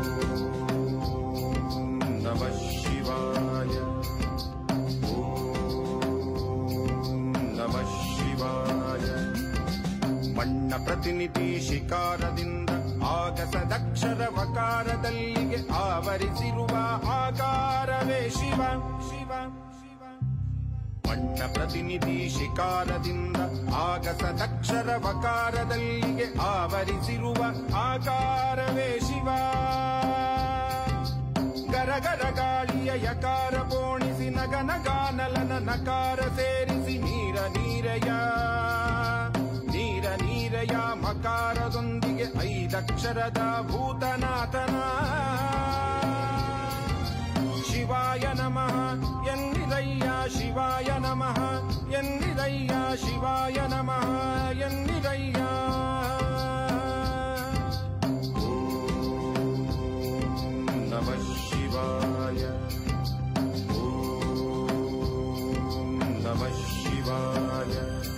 ಓಂ ನಮಃ ಶಿವಾಯ ಓಂ ನಮಃ ಶಿವಾಯ ಮಣ್ಣ ಪ್ರತಿನಿಧಿ ಶಿಕಾರದಿಂದ ಆಗಸದಕ್ಷರ ವಕಾರದಲ್ಲಿಗೆ ಆವರಿಸಿರುವ ಆಕಾರವೇ ಶಿವ ಶಿವ ಶಿವ ಮಣ್ಣ ಪ್ರತಿನಿಧಿ ಶಿಕಾರದಿಂದ ಆಗಸದಕ್ಷರ ವಕಾರದಲ್ಲಿಗೆ ಆವರಿಸಿರುವ ಆಕಾರವೇ ಶಿವ ಗರಗರ ಗಾಳಿಯ ಯಕಾರ ಪೋಣಿಸಿ ನಗನ ಗಾನಲನ ನಕಾರ ಸೇರಿಸಿ ನೀರ ನೀರಯ ನೀರ ನೀರಯ ಮಕಾರದೊಂದಿಗೆ ಐದಕ್ಷರದ ಭೂತನಾಥನ ಶಿವಾಯ ನಮಃ ಎನ್ನಿರಯ್ಯ ಶಿವಾಯ ನಮಃ ಎನ್ನಿರಯ್ಯ ಶಿವಾಯ ನಮಃ ಎನ್ನಿರಯ್ಯ ಓಂ ನಮಃ ಶಿವಾಯ ಓಂ ನಮಃ ಶಿವಾಯ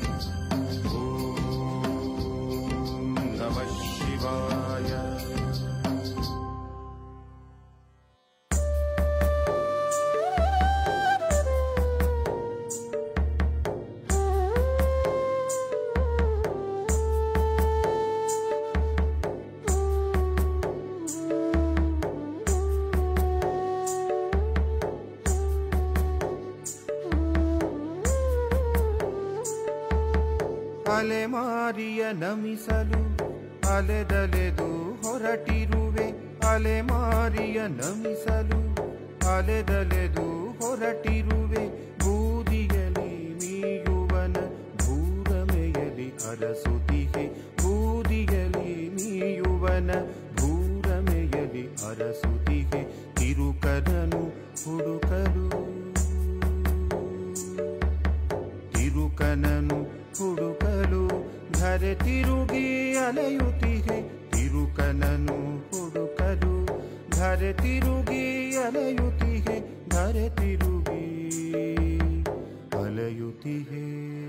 ಓಂ ನಮಃ ಶಿವಾಯ ಅಲೆಮಾರಿಯ ನಮಿಸಲು ಅಲೆದಲೆದು ಹೊರಟಿರುವೆ ಅಲೆಮಾರಿಯ ನಮಿಸಲು ಅಲೆದಲೆದು ಹೊರಟಿರುವೆ ಬೂದಿಯಲಿ ಮೀಯುವನ ಭೂರಮೆಯಲಿ ಅರಸುತಿಗೆ ಬೂದಿಯಲಿ ಮೀಯುವನ ಭೂರಮೆಯಲಿ ಅರಸುತಿಗೆ ತಿರುಕರನು ಹುಡುಕಲು ತಿರುಕನನು ಹುಡುಕಲು ಧರೆ ತಿರುಗಿ ಅಲೆಯುತ್ತಿಗೆ ತಿರುಕನನು ಹುಡುಕಲು ಧರೆ ತಿರುಗಿ ಅಲೆಯುತ್ತಿಗೆ ಧರೆ ತಿರುಗಿ ಅಲೆಯುತ್ತಿಗೆ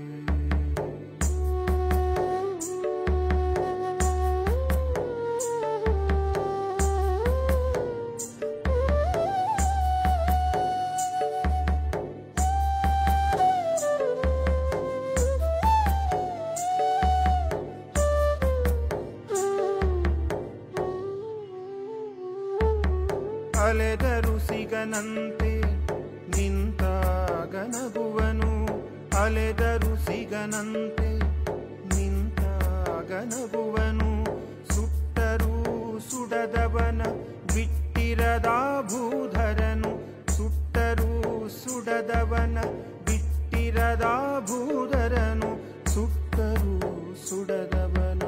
ಅಲೆದರು ಸಿಗನಂತೆ ನಿಂತಾಗ ನಗುವನು ಅಲೆದರು ಸಿಗನಂತೆ ನಿಂತಾಗ ನಗುವನು ಸುಟ್ಟರೂ ಸುಡದವನ ಬಿಟ್ಟಿರದ ಭೂಧರನು ಸುಟ್ಟರೂ ಸುಡದವನ ಬಿಟ್ಟಿರದ ಭೂಧರನು ಸುಟ್ಟರೂ ಸುಡದವನ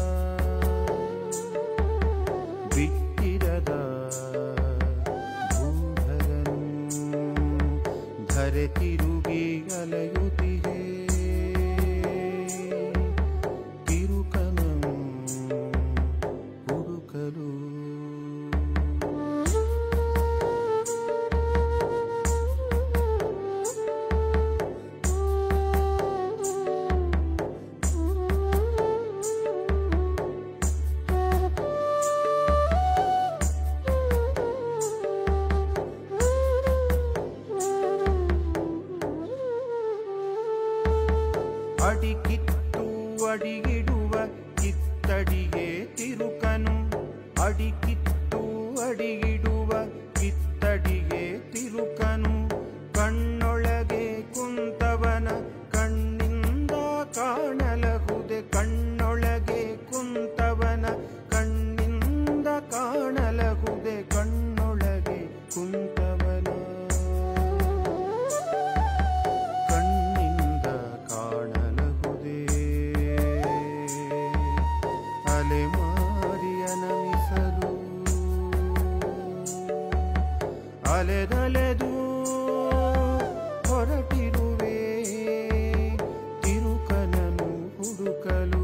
ಬಿಟ್ಟಿರದ ಭೂಧರನು ಧರೆ ತಿರುಗಿ ಅಲೆಯುತ್ತಿದೆ ತಿರುಕನನು ಹುಡುಕಲು ಅಡಿಕಿತ್ತು ಅಡಿಗಿಡುವ ಕಿತ್ತಡಿಗೆ ತಿರುಕನು ಅಡಿಕಿತ್ತು ಅಡಿಗಿಡುವ ಕಿತ್ತಡಿಗೆ ತಿರುಕನು ಕಣ್ಣೊಳಗೆ ಕುಂತವನ ಕಣ್ಣಿಂದ ಕಾಣಲಹುದೆ ಕಣ್ಣೊಳಗೆ ಕುಂತವನ ಕಣ್ಣಿಂದ ಕಾಣಲಹುದೆ ಕಣ್ಣೊಳಗೆ ಕುಂತವನ ಕಣ್ಣಿಂದ ಕಾಣಲಹುದೇ ಅಲೆಮಾರಿಯ ನಮಿಸಲು ಅಲೆದಲೆದು ಹೊರಟಿರುವೆ ತಿರುಕನನು ಹುಡುಕಲು